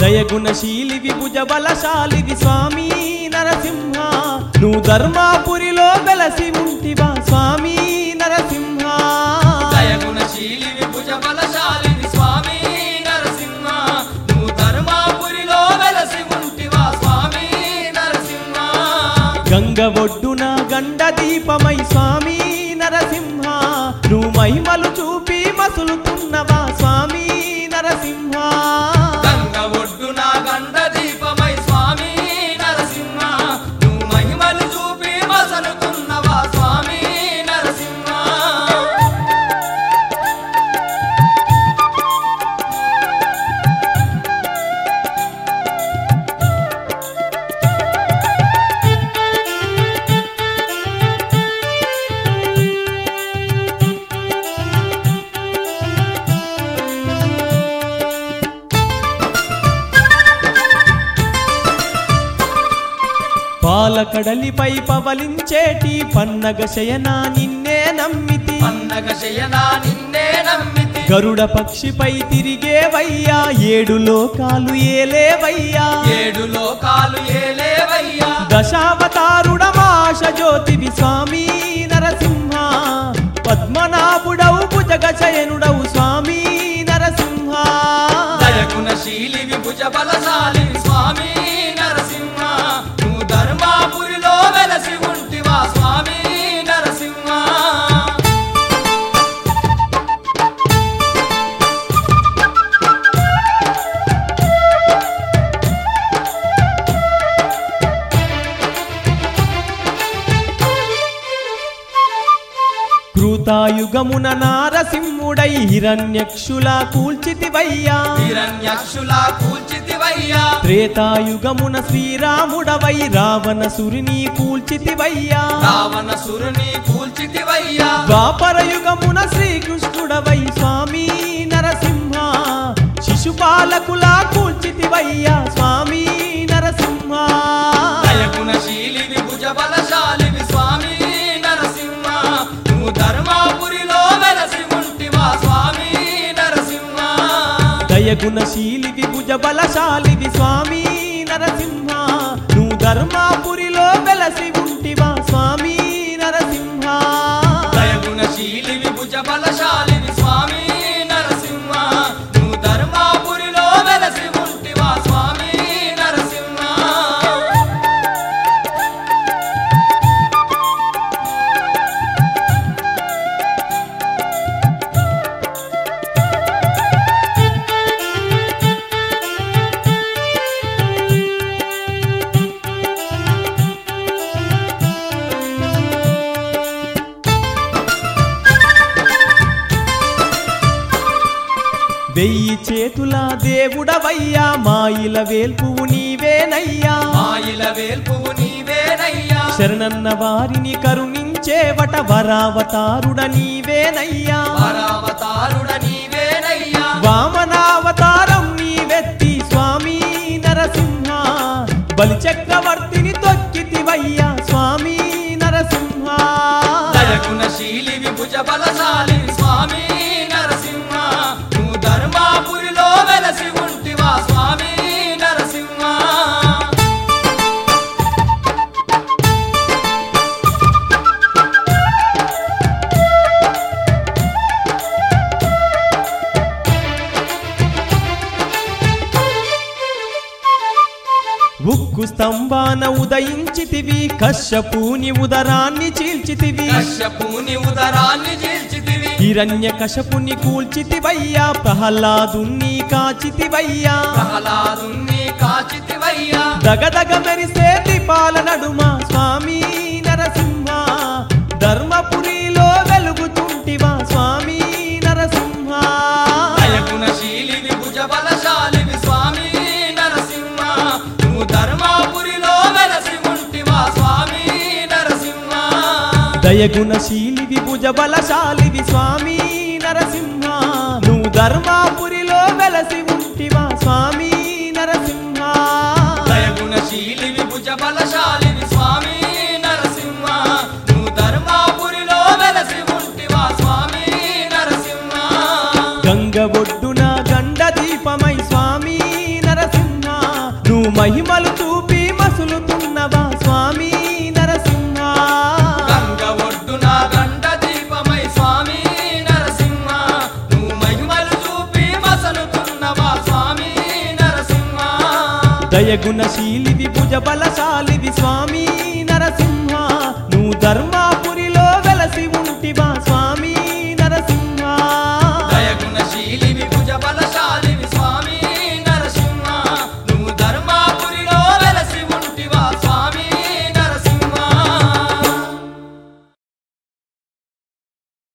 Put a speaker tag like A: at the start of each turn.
A: దయగుణశీలి విభుజ బలశాలివి స్వామి నరసింహ నువ్వు ధర్మాపురిలో వెలసి ఉంటివా స్వామి నరసింహ
B: దయగుణశీలి విభుజ బలశాలిని స్వామి నరసింహ నువ్వు ధర్మాపురిలో వెలసి ఉంటివా స్వామి నరసింహ
A: గంగ ఒడ్డున గండ దీపమై స్వామి నరసింహ నువ్వు మహిమలు చూపి మసులుతున్నవా స్వామి నరసింహ
B: గంగ ఒడ్డున గండ దీపమై స్వామి నరసింహ నువ్వు మహిమలు చూపి మసలుకున్నవా స్వామి నరసింహ
A: పాలకడలిపై పవలించేటి పన్నగ శయనా నిన్నే నమ్మితి
B: పన్నగ శయనా నిన్నే నమ్మితి
A: గరుడ పక్షిపై తిరిగేవయ్యా ఏడు లోకాలు ఏలేవయ్యా
B: ఏడు లోకాలు ఏలేవయ్యా
A: దశావతారుడమాశ జ్యోతివి స్వామి నరసింహ పద్మనాభుడవు భుజగశయనుడవు స్వామి నరసింహ
B: దయగుణశీలి విభుజ బలశాలి స్వామి నరసింహ నువ్వు ధర్మాపురిలో వెలసి ఉంటివా స్వామి నరసింహ
A: కృతాయుగమున నారసింహుడై హిరణ్యక్షుల కూల్చితివయ్యా
B: హిరణ్యక్షులా కూల్చితివయ్యా
A: త్రేతాయుగమున శ్రీరాముడవై రావణ సురిని కూల్చితివయ్యా
B: రావణ సురుని కూల్చితివయ్యా
A: ద్వాపరయుగమున శ్రీకృష్ణుడవై స్వామి నరసింహ శిశుపాలకులా కూల్చితివయ్యా స్వామి నరసింహ
B: దయగుణశీలి విభుజ బలశాలి స్వామి నరసింహ నువ్వు ధర్మాపురిలో వెలసి ఉంటివా స్వామి నరసింహ
A: దయగుణశీలి విభుజ బలశాలివి స్వామి నరసింహ నువ్వు ధర్మాపురిలో వెలసి ఉంటివా స్వామి నరసింహ
B: దయగుణశీలి విభుజ బలశాలి స్వామి నరసింహ నువ్వు ధర్మాపురిలో వెలసి ఉంటివా స్వామి నరసింహ
A: వెయ్యి చేతుల దేవుడవయ్యా మాయిల వేల్పువు నీవేనయ్యా
B: మాయిల వేల్పువు నీవేనయ్యా
A: శరణన్న వారిని కరుణించేవట వరావతారుడ నీవేనయ్యా
B: పరావతారుడ నీవేనయ్యా
A: వామనావతారం నీవెత్తి స్వామి నరసింహ బలి చక్రవర్తిని తొక్కితివయ్యా స్వామి నరసింహ
B: దయగుణశీలి విభుజ బలశాలి స్వామి నరసింహ నువ్వు ధర్మాపురిలో వెలసి ఉంటివా స్వామి నరసింహ
A: ఉక్కు స్తంభాన ఉదయించితివి కశ్యపూని ఉదరాన్ని చీల్చితివి
B: కశ్యపుని ఉదరాన్ని చీల్చితివి
A: హిరణ్య కశపుని కూల్చితివయ్యా ప్రహ్లాదుని కాచితివయ్యా
B: ప్రహ్లాదుని కాచితివయ్యా
A: దగదగ మెరిసే దీపాల నడుమ స్వామి నరసింహ ధర్మపురిలో వెలుగుతుంటివా స్వామి నరసింహ
B: దయగుణశీలి విభుజ బలశాలి స్వామి నరసింహ నువ్వు ధర్మాపురిలో వెలసి ఉంటివా స్వామి నరసింహ
A: దయగుణశీలి విభుజ బలశాలివి స్వామి నరసింహ నువ్వు ధర్మాపురిలో వెలసి ఉంటివా స్వామి నరసింహ
B: దయగుణశీలి విభుజ బలశాలి స్వామి నరసింహ నువ్వు ధర్మాపురిలో వెలసి ఉంటివా స్వామి నరసింహ
A: గంగ ఒడ్డున గండ దీపమై స్వామి నరసింహ మహిమలు చూపి మసులుతున్నవా స్వామి నరసింహ
B: గంగ ఒడ్డున గండ దీపమై స్వామి నరసింహ నువ్వు మహిమలు చూపి మసలుతున్నవా స్వామి నరసింహ
A: దయగుణశీలివి భుజ బలశాలివి స్వామి నరసింహ నువ్వు ధర్మా